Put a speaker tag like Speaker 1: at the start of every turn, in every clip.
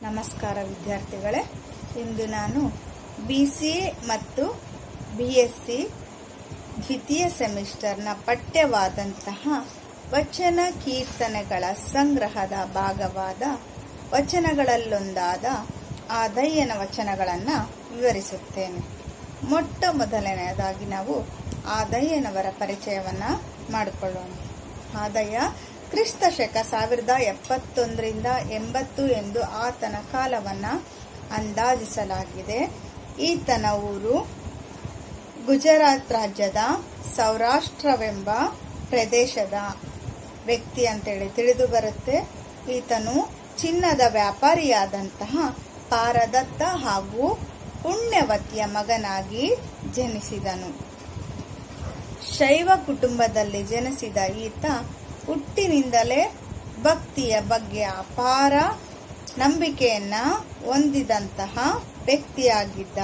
Speaker 1: ನಮಸ್ಕಾರ ವಿದ್ಯಾರ್ಥಿಗಳೇ ಇಂದು ನಾನು ಬಿ ಸಿ ಎ ಮತ್ತು ಬಿ ಎಸ್ ಸಿ ದ್ವಿತೀಯ ಸೆಮಿಸ್ಟರ್ನ ಪಠ್ಯವಾದಂತಹ ವಚನ ಕೀರ್ತನೆಗಳ ಸಂಗ್ರಹದ ಭಾಗವಾದ ವಚನಗಳಲ್ಲೊಂದಾದ ಆದಯ್ಯನ ವಚನಗಳನ್ನು ವಿವರಿಸುತ್ತೇನೆ ಮೊಟ್ಟ ಮೊದಲನೆಯದಾಗಿ ನಾವು ಆದಯ್ಯನವರ ಪರಿಚಯವನ್ನು ಮಾಡಿಕೊಳ್ಳೋಣ ಆದಯ್ಯ ಕ್ರಿಸ್ತ ಶಕ ಸಾವಿರದ ಎಪ್ಪತ್ತೊಂದರಿಂದ ಎಂಬತ್ತು ಎಂದು ಆತನ ಕಾಲವನ್ನು ಅಂದಾಜಿಸಲಾಗಿದೆ ಈತನ ಊರು ಗುಜರಾತ್ ರಾಜ್ಯದ ಸೌರಾಷ್ಟ್ರವೆಂಬ ಪ್ರದೇಶದ ವ್ಯಕ್ತಿ ಅಂತೇಳಿ ತಿಳಿದು ಬರುತ್ತೆ ಈತನು ಚಿನ್ನದ ವ್ಯಾಪಾರಿಯಾದಂತಹ ಪಾರದತ್ತ ಹಾಗೂ ಪುಣ್ಯವತಿಯ ಮಗನಾಗಿ ಜನಿಸಿದನು ಶೈವ ಕುಟುಂಬದಲ್ಲಿ ಜನಿಸಿದ ಈತ ಹುಟ್ಟಿನಿಂದಲೇ ಭಕ್ತಿಯ ಬಗ್ಗೆ ಅಪಾರ ನಂಬಿಕೆಯನ್ನ ಹೊಂದಿದಂತಹ ವ್ಯಕ್ತಿಯಾಗಿದ್ದ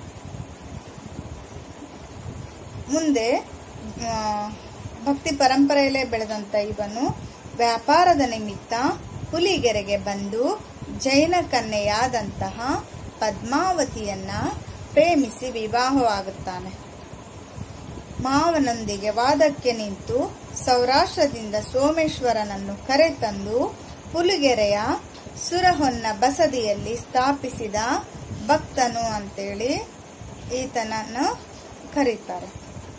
Speaker 1: ಮುಂದೆ ಆ, ಭಕ್ತಿ ಪರಂಪರೆಯಲ್ಲೇ ಬೆಳೆದಂತ ಇವನು ವ್ಯಾಪಾರದ ನಿಮಿತ್ತ ಹುಲಿಗೆರೆಗೆ ಬಂದು ಜೈನ ಕನ್ಯೆಯಾದಂತಹ ಪದ್ಮಾವತಿಯನ್ನ ಪ್ರೇಮಿಸಿ ವಿವಾಹವಾಗುತ್ತಾನೆ ಮಾವನೊಂದಿಗೆ ವಾದಕ್ಕೆ ನಿಂತು ಸೌರಾಷ್ಟ್ರದಿಂದ ಸೋಮೇಶ್ವರನನ್ನು ಕರೆತಂದು ಹುಲಿಗೆರೆಯ ಸುರಹೊನ್ನ ಬಸದಿಯಲ್ಲಿ ಸ್ಥಾಪಿಸಿದ ಭಕ್ತನು ಅಂತೇಳಿ ಈತನನ್ನು ಕರೀತಾರೆ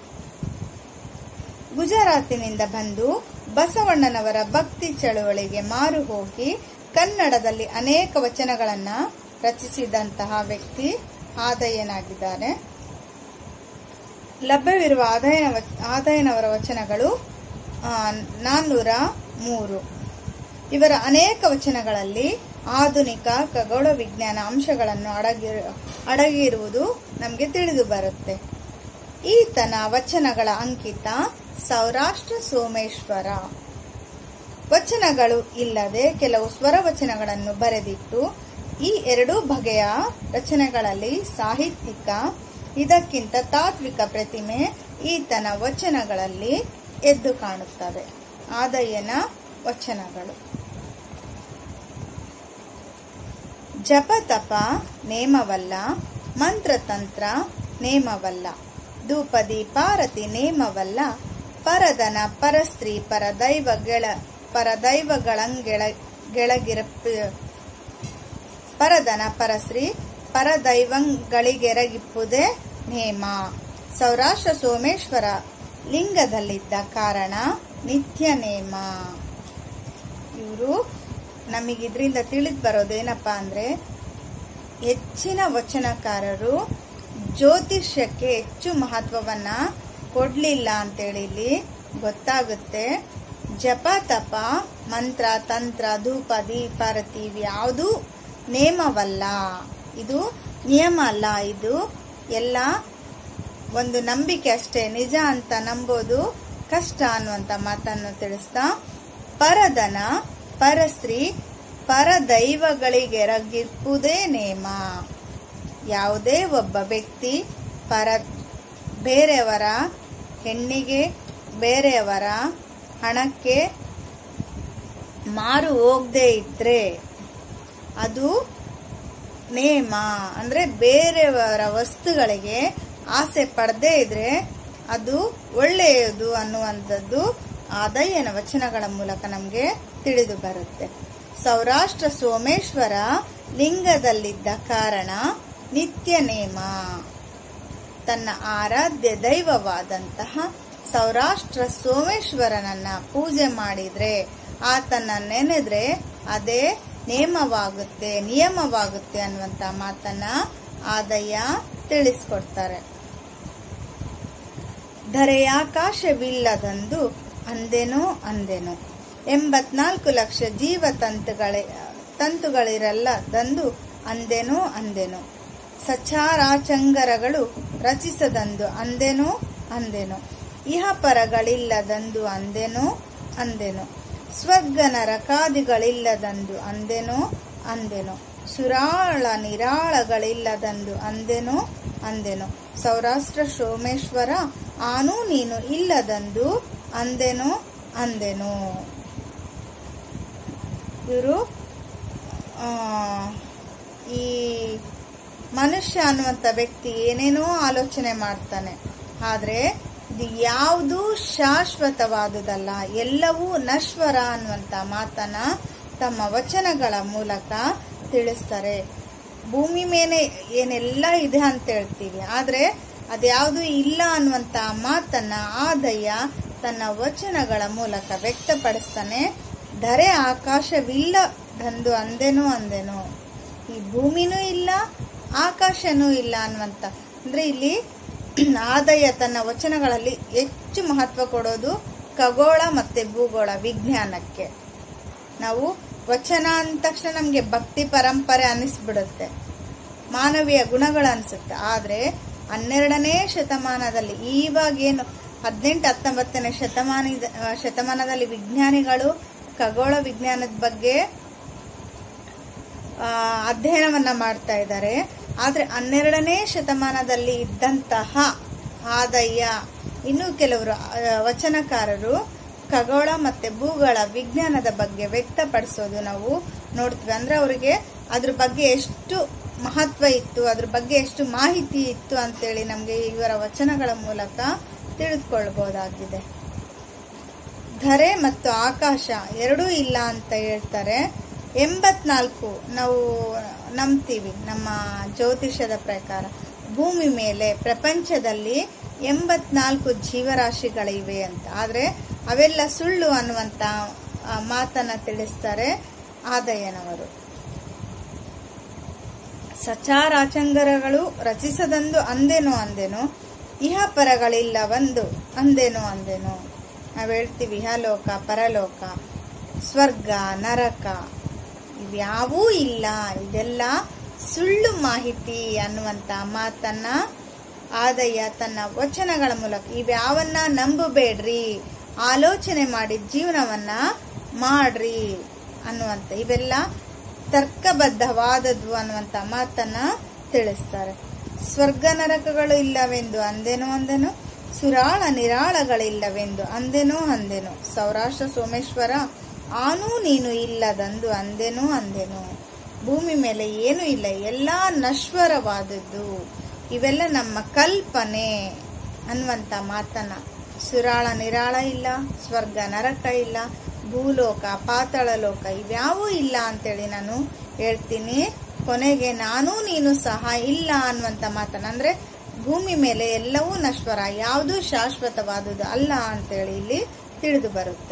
Speaker 1: ಗುಜರಾತಿನಿಂದ ಬಂದು ಬಸವಣ್ಣನವರ ಭಕ್ತಿ ಚಳುವಳಿಗೆ ಮಾರು ಹೋಗಿ ಕನ್ನಡದಲ್ಲಿ ಅನೇಕ ವಚನಗಳನ್ನ ರಚಿಸಿದಂತಹ ವ್ಯಕ್ತಿ ಆದಯ್ಯನಾಗಿದ್ದಾರೆ ಲಭ್ಯವಿರುವ ಆದಾಯ ಆದಾಯನವರ ವಚನಗಳು ಆ, ನಾನ್ನೂರ ಮೂರು ಇವರ ಅನೇಕ ವಚನಗಳಲ್ಲಿ ಆಧುನಿಕ ಖಗೋಳ ವಿಜ್ಞಾನ ಅಂಶಗಳನ್ನು ಅಡಗಿ ಅಡಗಿರುವುದು ನಮಗೆ ತಿಳಿದು ಬರುತ್ತೆ ಈತನ ವಚನಗಳ ಅಂಕಿತ ಸೌರಾಷ್ಟ್ರ ಸೋಮೇಶ್ವರ ವಚನಗಳು ಇಲ್ಲದೆ ಕೆಲವು ಸ್ವರ ವಚನಗಳನ್ನು ಬರೆದಿಟ್ಟು ಈ ಎರಡೂ ಬಗೆಯ ರಚನೆಗಳಲ್ಲಿ ಸಾಹಿತ್ಯಿಕ ಇದಕ್ಕಿಂತ ತಾತ್ವಿಕ ಪ್ರತಿಮೆ ಈತನ ವಚನಗಳಲ್ಲಿ ಎದ್ದು ಕಾಣುತ್ತದೆ ಆದಯ್ಯನ ವಚನಗಳು ಜಪತಪ ನೇಮವಲ್ಲ ಮಂತ್ರತಂತ್ರ ನೇಮವಲ್ಲ ಧೂಪದೀಪಾರತಿ ನೇಮವಲ್ಲ ಪರದನ ಪರಸ್ತ್ರೀ ಪರದೈವ ಗೆಳ ಪರದೈವಗಳಂಗೆಳ ಗೆಳಗಿರಪ್ಪ ಪರದನ ಪರಶ್ರೀ ಪರದೈವಂಗಳಿಗೆರಗಿಪ್ಪುದೇ ನೇಮ ಸೌರಾಷ್ಟ್ರ ಸೋಮೇಶ್ವರ ಲಿಂಗದಲ್ಲಿದ್ದ ಕಾರಣ ನಿತ್ಯ ನೇಮ ಇವರು ನಮಗೆ ಇದರಿಂದ ತಿಳಿದು ಬರೋದೇನಪ್ಪಾ ಅಂದ್ರೆ ಹೆಚ್ಚಿನ ವಚನಕಾರರು ಜ್ಯೋತಿಷ್ಯಕ್ಕೆ ಹೆಚ್ಚು ಮಹತ್ವವನ್ನ ಕೊಡ್ಲಿಲ್ಲ ಅಂತೇಳಿ ಇಲ್ಲಿ ಗೊತ್ತಾಗುತ್ತೆ ಜಪ ತಪ ಮಂತ್ರ ತಂತ್ರ ಧೂಪ ದೀಪಾರತಿ ಯಾವುದು ನೇಮವಲ್ಲ ಇದು ನಿಯಮ ಅಲ್ಲ ಇದು ಎಲ್ಲ ಒಂದು ನಂಬಿಕೆ ಅಷ್ಟೇ ನಿಜ ಅಂತ ನಂಬೋದು ಕಷ್ಟ ಅನ್ನುವಂತ ಮಾತನ್ನು ತಿಳಿಸ್ತಾ ಪರದನ ಪರಸ್ತ್ರೀ ಪರದೈವಗಳಿಗೆರಗಿಪ್ಪುದೇ ನೇಮ ಯಾವುದೇ ಒಬ್ಬ ವ್ಯಕ್ತಿ ಪರ ಬೇರೆಯವರ ಹೆಣ್ಣಿಗೆ ಬೇರೆಯವರ ಹಣಕ್ಕೆ ಮಾರು ಹೋಗದೆ ಇದ್ರೆ ಅದು ನೇಮ ಅಂದ್ರೆ ಬೇರೆಯವರ ವಸ್ತುಗಳಿಗೆ ಆಸೆ ಪಡದೇ ಇದ್ರೆ ಅದು ಒಳ್ಳೆಯದು ಅನ್ನುವಂಥದ್ದು ಆದಯ್ಯನ ವಚನಗಳ ಮೂಲಕ ನಮಗೆ ತಿಳಿದು ಬರುತ್ತೆ ಸೌರಾಷ್ಟ್ರ ಸೋಮೇಶ್ವರ ಲಿಂಗದಲ್ಲಿದ್ದ ಕಾರಣ ನಿತ್ಯ ನೇಮ ತನ್ನ ಆರಾಧ್ಯ ದೈವವಾದಂತಹ ಸೌರಾಷ್ಟ್ರ ಸೋಮೇಶ್ವರನನ್ನ ಪೂಜೆ ಮಾಡಿದ್ರೆ ಆತನ ನೆನೆದ್ರೆ ಅದೇ ನೇಮವಾಗುತ್ತೆ ನಿಯಮವಾಗುತ್ತೆ ಅನ್ನುವಂತ ಮಾತನ್ನ ಆದಯ್ಯ ತಿಳಿಸ್ಕೊಡ್ತಾರೆ ಧರೆಯಾಕಾಶವಿಲ್ಲದಂದು ಅಂದೆನೋ ಅಂದೆನೋ ಎಂಬತ್ನಾಲ್ಕು ಲಕ್ಷ ಜೀವ ತಂತುಗಳೇ ತಂತುಗಳಿರಲ್ಲದಂದು ಅಂದೆನೋ ಅಂದೆನೋ ಸಚಾರಾಚಂಗರಗಳು ರಚಿಸದಂದು ಅಂದೆನೋ ಅಂದೆನೋ ಇಹಪರಗಳಿಲ್ಲದಂದು ಅಂದೆನೋ ಅಂದೆನೋ ಸ್ವರ್ಗ ನರಕಾದಿಗಳಿಲ್ಲದಂದು ಅಂದೆನೋ ಅಂದೆನೋ ಸುರಾಳ ನಿರಾಳಗಳಿಲ್ಲದಂದು ಅಂದೆನೋ ಅಂದೆನೋ ಸೌರಾಷ್ಟ್ರ ಸೋಮೇಶ್ವರ ಆನೂ ನೀನು ಇಲ್ಲದಂದು ಅಂದೆನೋ ಅಂದೆನೋ ಇವರು ಮನುಷ್ಯ ಅನ್ನುವಂಥ ವ್ಯಕ್ತಿ ಏನೇನೋ ಆಲೋಚನೆ ಮಾಡ್ತಾನೆ ಆದ್ರೆ ಇದು ಯಾವುದು ಶಾಶ್ವತವಾದುದಲ್ಲ ಎಲ್ಲವೂ ನಶ್ವರ ಅನ್ನುವಂಥ ಮಾತನ್ನ ತಮ್ಮ ವಚನಗಳ ಮೂಲಕ ತಿಳಿಸ್ತಾರೆ ಭೂಮಿ ಮೇಲೆ ಏನೆಲ್ಲ ಇದೆ ಅಂತ ಹೇಳ್ತೀವಿ ಆದ್ರೆ ಅದ್ಯಾವುದು ಇಲ್ಲ ಅನ್ನುವಂತ ಮಾತನ್ನ ಆದಯ್ಯ ತನ್ನ ವಚನಗಳ ಮೂಲಕ ವ್ಯಕ್ತಪಡಿಸ್ತಾನೆ ಧರೆ ಆಕಾಶವಿಲ್ಲದಂದು ಅಂದೇನೋ ಅಂದೇನೋ ಈ ಭೂಮಿನೂ ಇಲ್ಲ ಆಕಾಶನೂ ಇಲ್ಲ ಅನ್ನುವಂತ ಅಂದ್ರೆ ಇಲ್ಲಿ ಆದಯ್ಯ ತನ್ನ ವಚನಗಳಲ್ಲಿ ಹೆಚ್ಚು ಮಹತ್ವ ಕೊಡೋದು ಖಗೋಳ ಮತ್ತೆ ಭೂಗೋಳ ವಿಜ್ಞಾನಕ್ಕೆ ನಾವು ವಚನ ಅಂದ ತಕ್ಷಣ ನಮಗೆ ಭಕ್ತಿ ಪರಂಪರೆ ಅನಿಸ್ಬಿಡುತ್ತೆ ಮಾನವೀಯ ಗುಣಗಳು ಅನಿಸುತ್ತೆ ಆದ್ರೆ ಹನ್ನೆರಡನೇ ಶತಮಾನದಲ್ಲಿ ಇವಾಗೇನು ಹದಿನೆಂಟು ಹತ್ತೊಂಬತ್ತನೇ ಶತಮಾನ ಶತಮಾನದಲ್ಲಿ ವಿಜ್ಞಾನಿಗಳು ಖಗೋಳ ವಿಜ್ಞಾನದ ಬಗ್ಗೆ ಆ, ಅಧ್ಯಯನವನ್ನ ಮಾಡ್ತಾ ಇದ್ದಾರೆ ಆದ್ರೆ ಹನ್ನೆರಡನೇ ಶತಮಾನದಲ್ಲಿ ಇದ್ದಂತಹ ಆದಯ್ಯ ಇನ್ನು ಕೆಲವರು ಆ, ವಚನಕಾರರು ಖಗೋಳ ಮತ್ತೆ ಭೂಗೋಳ ವಿಜ್ಞಾನದ ಬಗ್ಗೆ ವ್ಯಕ್ತಪಡಿಸೋದು ನಾವು ನೋಡ್ತೀವಿ ಅಂದ್ರೆ ಅವರಿಗೆ ಅದ್ರ ಬಗ್ಗೆ ಎಷ್ಟು ಮಹತ್ವ ಇತ್ತು ಅದ್ರ ಬಗ್ಗೆ ಎಷ್ಟು ಮಾಹಿತಿ ಇತ್ತು ಅಂತೇಳಿ ನಮಗೆ ಇವರ ವಚನಗಳ ಮೂಲಕ ತಿಳಿದುಕೊಳ್ಬಹುದಾಗಿದೆ ಧರೆ ಮತ್ತು ಆಕಾಶ ಎರಡೂ ಇಲ್ಲ ಅಂತ ಹೇಳ್ತಾರೆ ಎಂಬತ್ನಾಲ್ಕು ನಾವು ನಂಬ್ತೀವಿ ನಮ್ಮ ಜ್ಯೋತಿಷ್ಯದ ಪ್ರಕಾರ ಭೂಮಿ ಮೇಲೆ ಪ್ರಪಂಚದಲ್ಲಿ ಎಂಬತ್ನಾಲ್ಕು ಜೀವರಾಶಿಗಳಿವೆ ಅಂತ ಆದ್ರೆ ಅವೆಲ್ಲ ಸುಳ್ಳು ಅನ್ನುವಂತ ಆ, ಮಾತನ್ನ ತಿಳಿಸ್ತಾರೆ ಆದಯ್ಯನವರು ಸಚಾರಾಚಂಗರಗಳು ರಚಿಸದಂದು ಅಂದೇನೋ ಅಂದೇನೋ ಇಹಪರಗಳಿಲ್ಲವಂದು ಅಂದೇನೋ ಅಂದೇನೋ ನಾವು ಹೇಳ್ತೀವಿ ಇಹಲೋಕ ಪರಲೋಕ ಸ್ವರ್ಗ ನರಕ ಇವ್ಯಾವೂ ಇಲ್ಲ ಇದೆಲ್ಲ ಸುಳ್ಳು ಮಾಹಿತಿ ಅನ್ನುವಂತ ಮಾತನ್ನ ಆದಯ್ಯ ತನ್ನ ವಚನಗಳ ಮೂಲಕ ಇವ್ಯಾವನ್ನ ನಂಬಬೇಡ್ರಿ ಆಲೋಚನೆ ಮಾಡಿ ಜೀವನವನ್ನ ಮಾಡ್ರಿ ಅನ್ನುವಂತ ಇವೆಲ್ಲ ತರ್ಕಬದ್ಧವಾದದ್ದು ಅನ್ನುವಂತ ಮಾತನ್ನ ತಿಳಿಸ್ತಾರೆ ಸ್ವರ್ಗ ನರಕಗಳು ಇಲ್ಲವೆಂದು ಅಂದೇನೋ ಅಂದೆನೋ ಸುರಾಳ ನಿರಾಳಗಳಿಲ್ಲವೆಂದು ಅಂದೆನೋ ಅಂದೆನೋ ಸೌರಾಷ್ಟ್ರ ಸೋಮೇಶ್ವರ ಆನೂ ನೀನು ಇಲ್ಲದಂದು ಅಂದೆನೋ ಅಂದೆನೋ ಭೂಮಿ ಮೇಲೆ ಏನೂ ಇಲ್ಲ ಎಲ್ಲ ನಶ್ವರವಾದದ್ದು ಇವೆಲ್ಲ ನಮ್ಮ ಕಲ್ಪನೆ ಅನ್ನುವಂತ ಮಾತನ್ನ ಸುರಾಳ ನಿರಾಳ ಇಲ್ಲ ಸ್ವರ್ಗ ನರಕ ಇಲ್ಲ ಭೂಲೋಕ ಪಾತಾಳ ಲೋಕ ಇವ್ಯಾವೂ ಇಲ್ಲ ಅಂತೇಳಿ ನಾನು ಹೇಳ್ತೀನಿ ಕೊನೆಗೆ ನಾನು ನೀನು ಸಹ ಇಲ್ಲ ಅನ್ನುವಂತ ಮಾತನ್ನ ಅಂದ್ರೆ ಭೂಮಿ ಮೇಲೆ ಎಲ್ಲವೂ ನಶ್ವರ ಯಾವುದೂ ಶಾಶ್ವತವಾದುದು ಅಲ್ಲ ಅಂತೇಳಿ ಇಲ್ಲಿ ತಿಳಿದು ಬರುತ್ತೆ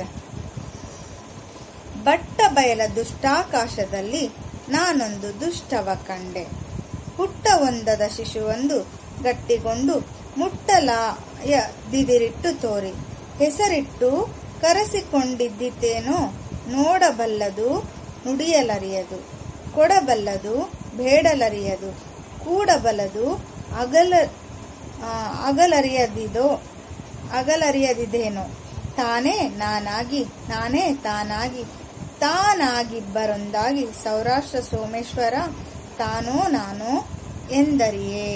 Speaker 1: ಬಟ್ಟ ಬಯಲ ದುಷ್ಟಾಕಾಶದಲ್ಲಿ ನಾನೊಂದು ದುಷ್ಟವ ಕಂಡೆ ಹುಟ್ಟ ಒಂದದ ಶಿಶುವೊಂದು ಗಟ್ಟಿಗೊಂಡು ಮುಟ್ಟಲಾಯ ದಿದಿರಿಟ್ಟು ತೋರಿ ಹೆಸರಿಟ್ಟು ಕರೆಸಿಕೊಂಡಿದ್ದಿತೇನೋ ನೋಡಬಲ್ಲದು ನುಡಿಯಲರಿಯದು ಕೊಡಬಲ್ಲದು ಬೇಡಲರಿಯದು ಕೂಡಬಲ್ಲದು ಅಗಲ ಆ, ಅಗಲರಿಯದಿದೋ ಅಗಲರಿಯದಿದೇನೋ ತಾನೇ ನಾನಾಗಿ ನಾನೇ ತಾನಾಗಿ ತಾನಾಗಿಬ್ಬರೊಂದಾಗಿ ಸೌರಾಷ್ಟ್ರ ಸೋಮೇಶ್ವರ ತಾನೋ ನಾನು ಎಂದರಿಯೇ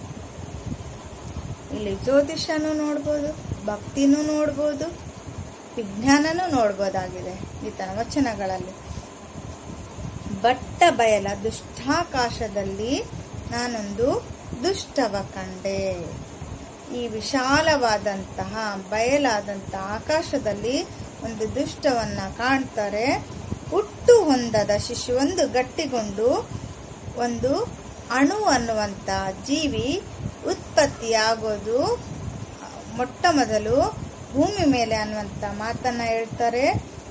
Speaker 1: ಇಲ್ಲಿ ಜ್ಯೋತಿಷನೂ ನೋಡ್ಬೋದು ಭಕ್ತಿನೂ ನೋಡ್ಬೋದು ವಿಜ್ಞಾನನೂ ನೋಡ್ಬೋದಾಗಿದೆ ಈತನ ವಚನಗಳಲ್ಲಿ ಬಟ್ಟ ಬಯಲ ದುಷ್ಟಾಕಾಶದಲ್ಲಿ ನಾನೊಂದು ದುಷ್ಟವ ಕಂಡೆ ಈ ವಿಶಾಲವಾದಂತಹ ಬಯಲಾದಂತಹ ಆಕಾಶದಲ್ಲಿ ಒಂದು ದುಷ್ಟವನ್ನ ಕಾಣ್ತಾರೆ ಹುಟ್ಟು ಹೊಂದದ ಶಿಶುವೊಂದು ಗಟ್ಟಿಗೊಂಡು ಒಂದು ಅಣು ಅನ್ನುವಂತ ಜೀವಿ ಉತ್ಪತ್ತಿಯಾಗೋದು ಮೊಟ್ಟ ಮೊದಲು ಭೂಮಿ ಮೇಲೆ ಅನ್ನುವಂತ ಮಾತನ್ನ ಹೇಳ್ತಾರೆ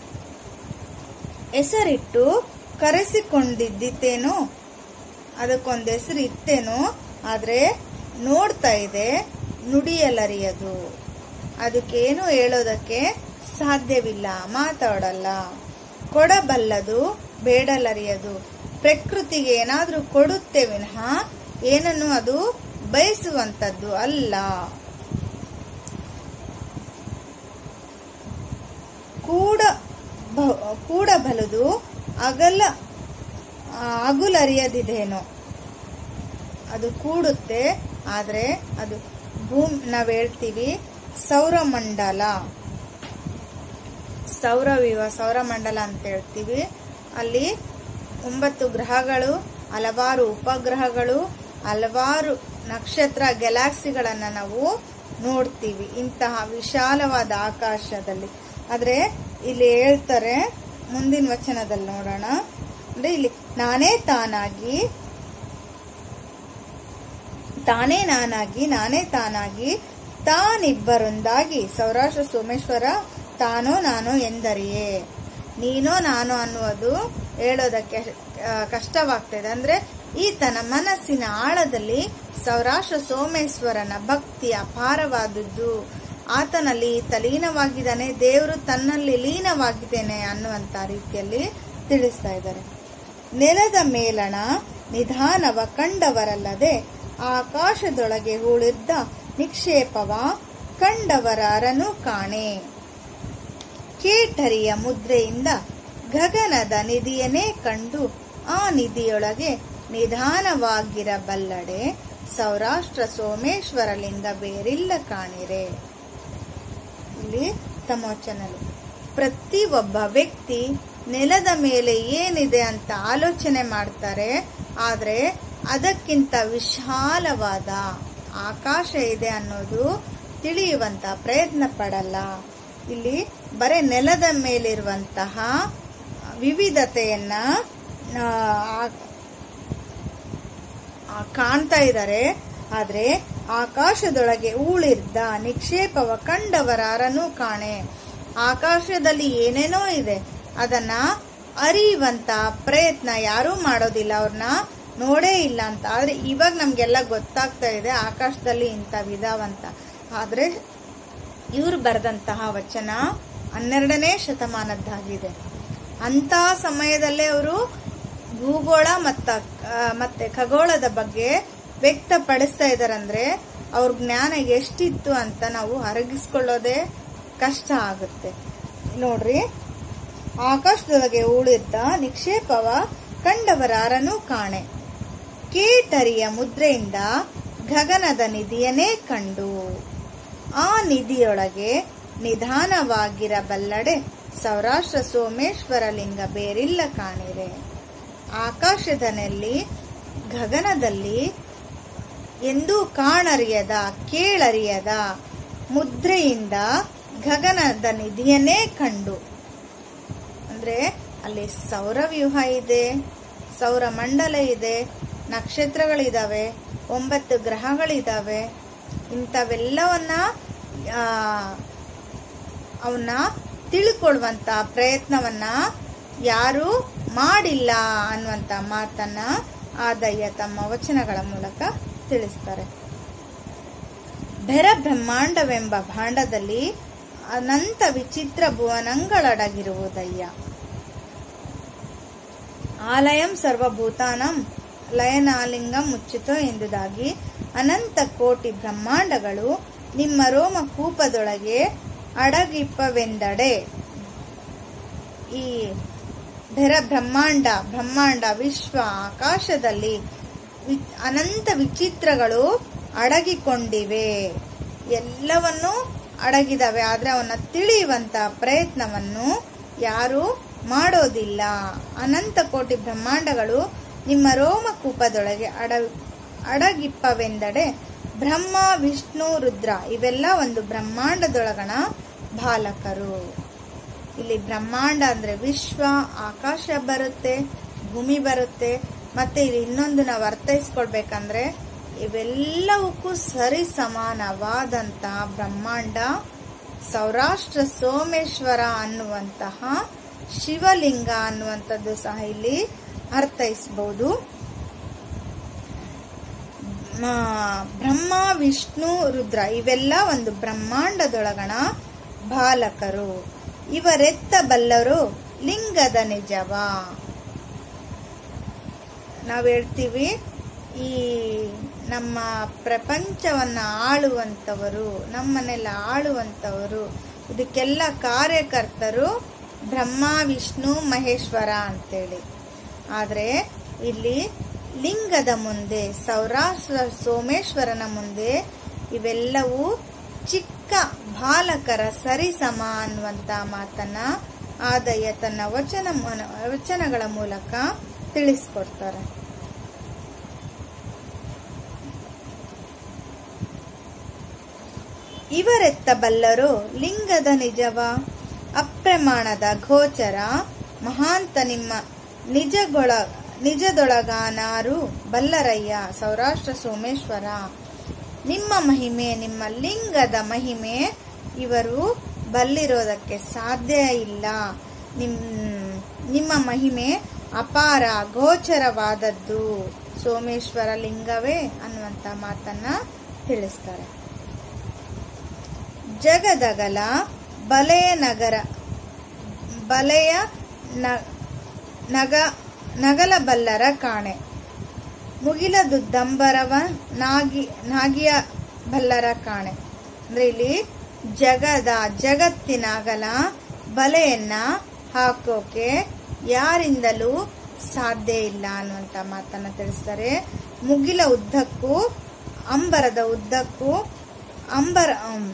Speaker 1: ಹೆಸರಿಟ್ಟು ಕರೆಸಿಕೊಂಡಿದ್ದಿತ್ತೇನೋ ಅದಕ್ಕೊಂದು ಹೆಸರು ಇತ್ತೇನೋ ಆದ್ರೆ ನೋಡ್ತಾ ಇದೆ ನುಡಿಯಲರಿಯದು ಅದಕ್ಕೇನು ಹೇಳೋದಕ್ಕೆ ಸಾಧ್ಯವಿಲ್ಲ ಮಾತಾಡಲ್ಲ ಕೊಡಬಲ್ಲದು ಬೇಡಲರಿಯದು ಪ್ರಕೃತಿಗೆ ಏನಾದ್ರೂ ಕೊಡುತ್ತೆ ವಿನಃ ಏನನ್ನು ಅದು ಬಯಸುವಂತದ್ದು ಅಲ್ಲ ಕೂಡ ಬ- ಕೂಡಬಲದು ಅಗಲ ಆ, ಅಗುಲರಿಯದಿದೇನೋ ಅದು ಕೂಡುತ್ತೆ ಆದ್ರೆ ಅದು ಭೂಮಿ ನಾವ್ ಹೇಳ್ತೀವಿ ಸೌರಮಂಡಲ ಸೌರವಿವ ಸೌರಮಂಡಲ ಅಂತ ಹೇಳ್ತೀವಿ ಅಲ್ಲಿ ಒಂಬತ್ತು ಗ್ರಹಗಳು ಹಲವಾರು ಉಪಗ್ರಹಗಳು ಹಲವಾರು ನಕ್ಷತ್ರ ಗ್ಯಾಲಾಕ್ಸಿಗಳನ್ನ ನಾವು ನೋಡ್ತೀವಿ ಇಂತಹ ವಿಶಾಲವಾದ ಆಕಾಶದಲ್ಲಿ ಆದ್ರೆ ಇಲ್ಲಿ ಹೇಳ್ತಾರೆ ಮುಂದಿನ ವಚನದಲ್ಲಿ ನೋಡೋಣ ಅಂದ್ರೆ ಇಲ್ಲಿ ನಾನೇ ತಾನಾಗಿ ತಾನೇ ನಾನಾಗಿ ನಾನೇ ತಾನಾಗಿ ತಾನಿಬ್ಬರೊಂದಾಗಿ ಸೌರಾಷ್ಟ್ರ ಸೋಮೇಶ್ವರ ತಾನೋ ನಾನು ಎಂದರಿಯೇ ನೀನೋ ನಾನು ಅನ್ನುವುದು ಹೇಳೋದಕ್ಕೆ ಆ, ಕಷ್ಟವಾಗ್ತದೆ ಅಂದ್ರೆ ಈತನ ಮನಸ್ಸಿನ ಆಳದಲ್ಲಿ ಸೌರಾಷ್ಟ್ರ ಸೋಮೇಶ್ವರನ ಭಕ್ತಿ ಅಪಾರವಾದದ್ದು ಆತನಲ್ಲಿ ಈತ ಲೀನವಾಗಿದ್ದಾನೆ ದೇವರು ತನ್ನಲ್ಲಿ ಲೀನವಾಗಿದ್ದೇನೆ ಅನ್ನುವಂತ ರೀತಿಯಲ್ಲಿ ತಿಳಿಸ್ತಾ ಇದ್ದಾರೆ ನೆಲದ ಮೇಲಣ ನಿಧಾನವ ಕಂಡವರಲ್ಲದೆ ಆಕಾಶದೊಳಗೆ ಹೂಳಿದ್ದ ನಿಕ್ಷೇಪವ ಕಂಡವರ ಅರನು ಕಾಣೆ ಕೇಟರಿಯ ಮುದ್ರೆಯಿಂದ ಗಗನದ ನಿಧಿಯನ್ನೇ ಕಂಡು ಆ ನಿಧಿಯೊಳಗೆ ನಿಧಾನವಾಗಿರಬಲ್ಲಡೆ ಸೌರಾಷ್ಟ್ರ ಸೋಮೇಶ್ವರ ಲಿಂಗ ಬೇರಿಲ್ಲ ಕಾಣಿರೆ ಇಲ್ಲಿ ತಮೋಚನಲು ಪ್ರತಿ ಒಬ್ಬ ವ್ಯಕ್ತಿ ನೆಲದ ಮೇಲೆ ಏನಿದೆ ಅಂತ ಆಲೋಚನೆ ಮಾಡ್ತಾರೆ ಆದ್ರೆ ಅದಕ್ಕಿಂತ ವಿಶಾಲವಾದ ಆಕಾಶ ಇದೆ ಅನ್ನೋದು ತಿಳಿಯುವಂತ ಪ್ರಯತ್ನ ಪಡಲ್ಲ ಇಲ್ಲಿ ಬರೇ ನೆಲದ ಮೇಲಿರುವಂತಹ ವಿವಿಧತೆಯನ್ನ ಆ, ಆ, ಕಾಣ್ತಾ ಇದ್ದಾರೆ ಆದ್ರೆ ಆಕಾಶದೊಳಗೆ ಊಳಿರ್ದ ನಿಕ್ಷೇಪವ ಕಂಡವರ ಅರನು ಕಾಣೆ ಆಕಾಶದಲ್ಲಿ ಏನೇನೋ ಇದೆ ಅದನ್ನ ಅರಿಯುವಂತ ಪ್ರಯತ್ನ ಯಾರೂ ಮಾಡೋದಿಲ್ಲ ಅವ್ರನ್ನ ನೋಡೇ ಇಲ್ಲ ಅಂತ ಆದ್ರೆ ಇವಾಗ ನಮ್ಗೆಲ್ಲ ಗೊತ್ತಾಗ್ತಾ ಇದೆ ಆಕಾಶದಲ್ಲಿ ಇಂಥ ವಿಧಾವಂತ ಆದ್ರೆ ಇವರು ಬರೆದಂತಹ ವಚನ ಹನ್ನೆರಡನೇ ಶತಮಾನದ್ದಾಗಿದೆ ಅಂತ ಸಮಯದಲ್ಲೇ ಅವರು ಭೂಗೋಳ ಮತ್ತ ಆ, ಮತ್ತೆ ಖಗೋಳದ ಬಗ್ಗೆ ವ್ಯಕ್ತಪಡಿಸ್ತಾ ಇದಾರಂದ್ರೆ ಅವ್ರ ಜ್ಞಾನ ಎಷ್ಟಿತ್ತು ಅಂತ ನಾವು ಅರಗಿಸ್ಕೊಳ್ಳೋದೇ ಕಷ್ಟ ಆಗುತ್ತೆ ನೋಡ್ರಿ ಆಕಾಶದೊಳಗೆ ಉಳಿದ ನಿಕ್ಷೇಪವ ಕಂಡವರ ಅರನು ಕಾಣೆ ಕೇಟರಿಯ ಮುದ್ರೆಯಿಂದ ಗಗನದ ನಿಧಿಯನ್ನೇ ಕಂಡು ಆ ನಿಧಿಯೊಳಗೆ ನಿಧಾನವಾಗಿರಬಲ್ಲಡೆ ಸೌರಾಷ್ಟ್ರ ಸೋಮೇಶ್ವರ ಲಿಂಗ ಬೇರಿಲ್ಲ ಕಾಣಿರೆ ಆಕಾಶದನಲ್ಲಿ ಗಗನದಲ್ಲಿ ಎಂದೂ ಕಾಣರಿಯದ ಕೇಳರಿಯದ ಮುದ್ರೆಯಿಂದ ಗಗನದ ನಿಧಿಯನ್ನೇ ಕಂಡು ಅಂದ್ರೆ ಅಲ್ಲಿ ಸೌರವ್ಯೂಹ ಇದೆ ಸೌರ ಮಂಡಲ ಇದೆ ನಕ್ಷತ್ರಗಳಿದಾವೆ ಒಂಬತ್ತು ಗ್ರಹಗಳಿದಾವೆ ಇಂಥವೆಲ್ಲವನ್ನ ಆ, ಅವನ್ನ ತಿಳ್ಕೊಳ್ಳುವಂತ ಪ್ರಯತ್ನವನ್ನ ಯಾರು ಮಾಡಿಲ್ಲ ಅನ್ನುವಂತ ಮಾತನ್ನ ಆದಯ್ಯ ತಮ್ಮ ವಚನಗಳ ಮೂಲಕ ತಿಳಿಸ್ತಾರೆ ಬೆರ ಬ್ರಹ್ಮಾಂಡವೆಂಬ ಭಾಂಡದಲ್ಲಿ ಅನಂತ ವಿಚಿತ್ರ ಭುವನಗಳಡಗಿರುವುದಯ್ಯ ಆಲಯಂ ಸರ್ವಭೂತಾನಂ ಲಯನಾಲಿಂಗಂ ಮುಚ್ಚಿತೋ ಎಂಬುದಾಗಿ ಅನಂತ ಕೋಟಿ ಬ್ರಹ್ಮಾಂಡಗಳು ನಿಮ್ಮ ರೋಮ ಕೂಪದೊಳಗೆ ಅಡಗಿಪ್ಪವೆಂದಡೆ ಈ ಬೆರ ಬ್ರಹ್ಮಾಂಡ ಬ್ರಹ್ಮಾಂಡ ವಿಶ್ವ ಆಕಾಶದಲ್ಲಿ ವಿ- ಅನಂತ ವಿಚಿತ್ರಗಳು ಅಡಗಿಕೊಂಡಿವೆ ಎಲ್ಲವನ್ನೂ ಅಡಗಿದಾವೆ ಆದ್ರೆ ಅವನ್ನ ತಿಳಿಯುವಂತ ಪ್ರಯತ್ನವನ್ನು ಯಾರು ಮಾಡೋದಿಲ್ಲ ಅನಂತ ಕೋಟಿ ಬ್ರಹ್ಮಾಂಡಗಳು ನಿಮ್ಮ ರೋಮಕೂಪದೊಳಗೆ ಅಡ ಅಡಗಿಪ್ಪವೆಂದಡೆ ಬ್ರಹ್ಮ ವಿಷ್ಣು ರುದ್ರ ಇವೆಲ್ಲ ಒಂದು ಬ್ರಹ್ಮಾಂಡದೊಳಗಣ ಬಾಲಕರು ಇಲ್ಲಿ ಬ್ರಹ್ಮಾಂಡ ಅಂದ್ರೆ ವಿಶ್ವ ಆಕಾಶ ಬರುತ್ತೆ ಭೂಮಿ ಬರುತ್ತೆ ಮತ್ತೆ ಇಲ್ಲಿ ಇನ್ನೊಂದು ನಾವು ಅರ್ಥೈಸ್ಕೊಳ್ಬೇಕಂದ್ರೆ ಇವೆಲ್ಲವಕ್ಕೂ ಸರಿ ಸಮಾನವಾದಂತಹ ಬ್ರಹ್ಮಾಂಡ ಸೌರಾಷ್ಟ್ರ ಸೋಮೇಶ್ವರ ಅನ್ನುವಂತಹ ಶಿವಲಿಂಗ ಅನ್ನುವಂಥದ್ದು ಸಹ ಇಲ್ಲಿ ಅರ್ಥೈಸಬಹುದು ಮ- ಬ್ರಹ್ಮ ವಿಷ್ಣು ರುದ್ರ ಇವೆಲ್ಲ ಒಂದು ಬ್ರಹ್ಮಾಂಡದೊಳಗಣ ಬಾಲಕರು ಇವರೆತ್ತ ಬಲ್ಲರು ಲಿಂಗದ ನಿಜವ ನಾವ್ ಹೇಳ್ತೀವಿ ಈ ನಮ್ಮ ಪ್ರಪಂಚವನ್ನ ಆಳುವಂತವರು ನಮ್ಮನ್ನೆಲ್ಲ ಆಳುವಂತವರು ಇದಕ್ಕೆಲ್ಲ ಕಾರ್ಯಕರ್ತರು ಬ್ರಹ್ಮ ವಿಷ್ಣು ಮಹೇಶ್ವರ ಅಂತೇಳಿ ಆದ್ರೆ ಇಲ್ಲಿ ಲಿಂಗದ ಮುಂದೆ ಸೌರಾಷ್ಟ್ರ ಸೋಮೇಶ್ವರನ ಮುಂದೆ ಇವೆಲ್ಲವೂ ಚಿಕ್ಕ ಬಾಲಕರ ಸರಿಸಮ ಅನ್ನುವಂತ ಮಾತನ್ನ ಆದಯ್ಯ ತನ್ನ ವಚನ ಮನ- ವಚನಗಳ ಮೂಲಕ ತಿಳಿಸ್ಕೊಡ್ತಾರೆ ಇವರೆತ್ತಬಲ್ಲರು ಲಿಂಗದ ನಿಜವ ಅಪ್ರಮಾಣದ ಗೋಚರ ಮಹಾಂತ ನಿಮ್ಮ ನಿಜಗೊಳ ನಿಜದೊಳಗಾನಾರು ಬಲ್ಲರಯ್ಯ ಸೌರಾಷ್ಟ್ರ ಸೋಮೇಶ್ವರ ನಿಮ್ಮ ಮಹಿಮೆ ನಿಮ್ಮ ಲಿಂಗದ ಮಹಿಮೆ ಇವರು ಬಲ್ಲಿರೋದಕ್ಕೆ ಸಾಧ್ಯ ಇಲ್ಲ ನಿಮ್ ನಿಮ್ಮ ಮಹಿಮೆ ಅಪಾರ ಗೋಚರವಾದದ್ದು ಸೋಮೇಶ್ವರ ಲಿಂಗವೇ ಅನ್ನುವಂತ ಮಾತನ್ನ ತಿಳಿಸ್ತಾರೆ ಜಗದಗಲ ಬಲೆಯ ನಗರ ಬಲೆಯ ನ- ನಗ ನಗಲಬಲ್ಲರ ಕಾಣೆ ಮುಗಿಲದುದ್ದಂಬರವ ನಾಗಿ ನಾಗಿಯ ಬಲ್ಲರ ಕಾಣೆ ಅಂದ್ರೆ ಇಲ್ಲಿ ಜಗದ ಜಗತ್ತಿನ ಅಗಲ ಬಲೆಯನ್ನ ಹಾಕೋಕೆ ಯಾರಿಂದಲೂ ಸಾಧ್ಯ ಇಲ್ಲ ಅನ್ನುವಂತ ಮಾತನ್ನ ತಿಳಿಸ್ತಾರೆ ಮುಗಿಲ ಉದ್ದಕ್ಕೂ ಅಂಬರದ ಉದ್ದಕ್ಕೂ ಅಂಬರ ಅಂ,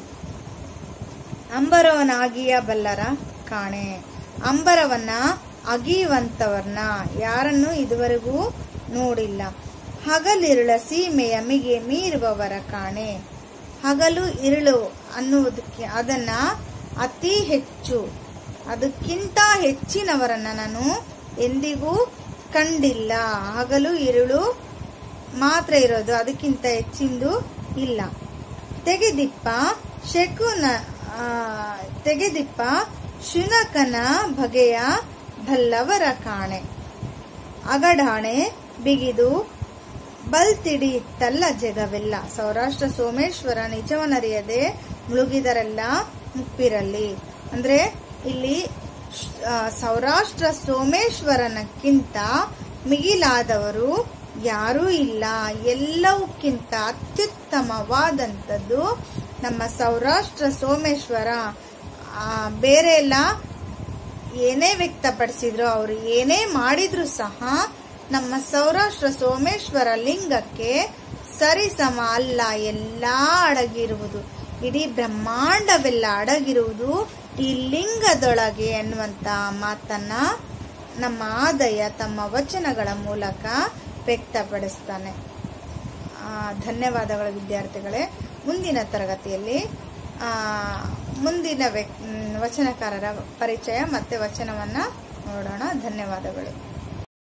Speaker 1: ಅಂಬರವನಾಗಿಯ ಬಲ್ಲರ ಕಾಣೆ ಅಂಬರವನ್ನ ಅಗಿಯುವಂತವರ್ನ ಯಾರನ್ನು ಇದುವರೆಗೂ ನೋಡಿಲ್ಲ ಹಗಲಿರುಳ ಸೀಮೆಯ ಮಿಗೆ ಮೀರುವವರ ಕಾಣೆ ಹಗಲು ಇರುಳು ಅನ್ನುವುದಕ್ಕೆ ಅದನ್ನ ಅತಿ ಹೆಚ್ಚು ಅದಕ್ಕಿಂತ ಹೆಚ್ಚಿನವರನ್ನ ನಾನು ಎಂದಿಗೂ ಕಂಡಿಲ್ಲ ಹಗಲು ಇರುಳು ಮಾತ್ರ ಇರೋದು ಅದಕ್ಕಿಂತ ಹೆಚ್ಚಿಂದು ಇಲ್ಲ ತೆಗೆದಿಪ್ಪ ಶಕುನ ಆ, ತೆಗೆದಿಪ್ಪ ಶುನಕನ ಬಗೆಯ ಬಲ್ಲವರ ಕಾಣೆ ಅಗಡಾಣೆ ಬಿಗಿದು ಬಲ್ತಿಡಿಯಿತ್ತಲ್ಲ ಜಗವೆಲ್ಲ ಸೌರಾಷ್ಟ್ರ ಸೋಮೇಶ್ವರ ನಿಜವನರಿಯದೆ ಮುಳುಗಿದರೆಲ್ಲ ಮುಪ್ಪಿರಲಿ ಅಂದ್ರೆ ಇಲ್ಲಿ ಶ್- ಆ, ಸೌರಾಷ್ಟ್ರ ಸೋಮೇಶ್ವರನಕ್ಕಿಂತ ಮಿಗಿಲಾದವರು ಯಾರೂ ಇಲ್ಲ ಎಲ್ಲವಕ್ಕಿಂತ ಅತ್ಯುತ್ತಮವಾದಂಥದ್ದು ನಮ್ಮ ಸೌರಾಷ್ಟ್ರ ಸೋಮೇಶ್ವರ ಆ, ಬೇರೆ ಎಲ್ಲ ಏನೇ ವ್ಯಕ್ತಪಡಿಸಿದ್ರು ಅವರು ಏನೇ ಮಾಡಿದ್ರು ಸಹ ನಮ್ಮ ಸೌರಾಷ್ಟ್ರ ಸೋಮೇಶ್ವರ ಲಿಂಗಕ್ಕೆ ಸರಿಸಮ ಅಲ್ಲ ಎಲ್ಲ ಅಡಗಿರುವುದು ಇಡೀ ಬ್ರಹ್ಮಾಂಡವೆಲ್ಲ ಅಡಗಿರುವುದು ಈ ಲಿಂಗದೊಳಗೆ ಎನ್ನುವಂತ ಮಾತನ್ನ ನಮ್ಮ ಆದಯ ತಮ್ಮ ವಚನಗಳ ಮೂಲಕ ವ್ಯಕ್ತಪಡಿಸ್ತಾನೆ ಆ, ಧನ್ಯವಾದಗಳು ವಿದ್ಯಾರ್ಥಿಗಳೇ ಮುಂದಿನ ತರಗತಿಯಲ್ಲಿ ಆ, ಮುಂದಿನ ವ್ಯಕ್- ಮ್, ವಚನಕಾರರ ಪರಿಚಯ ಮತ್ತೆ ವಚನವನ್ನ ನೋಡೋಣ ಧನ್ಯವಾದಗಳು